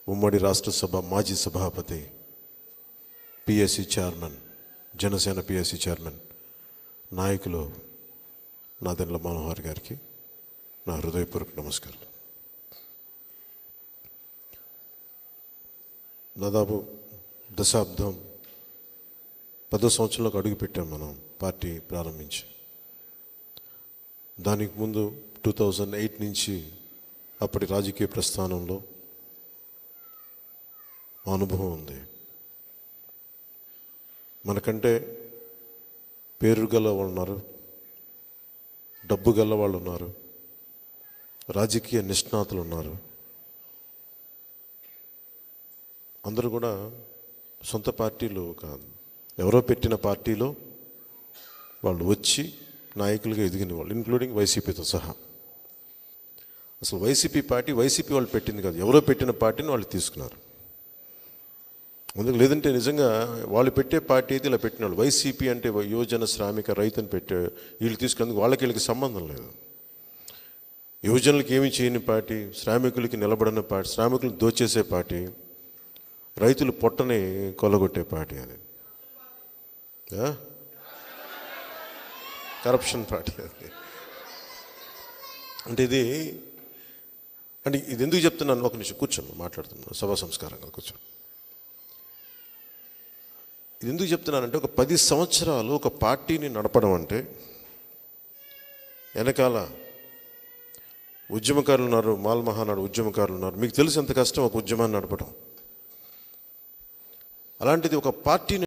ఉమ్మడి రాష్ట్ర సభ మాజీ సభాపతి PSC chairman Janasena PSC chairman నాయకులు నాదెండ్ల మనోహర్ గారికి నా హృదయపూర్వక నమస్కారం దాదాపు దశాబ్దం పదో సంవత్సరంలోకి అడుగుపెట్టాం మనం పార్టీ ప్రారంభించి దానికి ముందు టూ థౌజండ్ ఎయిట్ నుంచి అప్పటి రాజకీయ ప్రస్థానంలో అనుభవం ఉంది మనకంటే పేరు గల వాళ్ళు ఉన్నారు డబ్బు గల వాళ్ళు ఉన్నారు రాజకీయ నిష్ణాతులు ఉన్నారు అందరూ కూడా సొంత పార్టీలు కాదు ఎవరో పెట్టిన పార్టీలో వాళ్ళు వచ్చి నాయకులుగా ఎదిగిన వాళ్ళు ఇంక్లూడింగ్ వైసీపీతో సహా అసలు వైసీపీ పార్టీ వైసీపీ వాళ్ళు పెట్టింది కాదు ఎవరో పెట్టిన పార్టీని వాళ్ళు తీసుకున్నారు అందుకు లేదంటే నిజంగా వాళ్ళు పెట్టే పార్టీ అయితే ఇలా పెట్టిన వాళ్ళు వైసీపీ అంటే యువజన శ్రామిక రైతుని పెట్టే వీళ్ళు తీసుకున్నందుకు వాళ్ళకి వీళ్ళకి సంబంధం లేదు యువజనులకు ఏమి చేయని పార్టీ శ్రామికులకి నిలబడిన పార్టీ శ్రామికులను దోచేసే పార్టీ రైతులు పొట్టని కొలగొట్టే పార్టీ అది ఆ? కరప్షన్ పార్టీ అది అంటే ఇది అంటే ఇది ఎందుకు చెప్తున్నాను ఒక నిమిషం కూర్చోండి మాట్లాడుతున్నాను సభా సంస్కారంగా కూర్చోండి ఇది ఎందుకు చెప్తున్నానంటే ఒక పది సంవత్సరాలు ఒక పార్టీని నడపడం అంటే వెనకాల ఉద్యమకారులు ఉన్నారు మాల్ మహానాడు ఉద్యమకారులు ఉన్నారు మీకు తెలుసు ఎంత కష్టం ఒక ఉద్యమాన్ని నడపడం అలాంటిది ఒక పార్టీని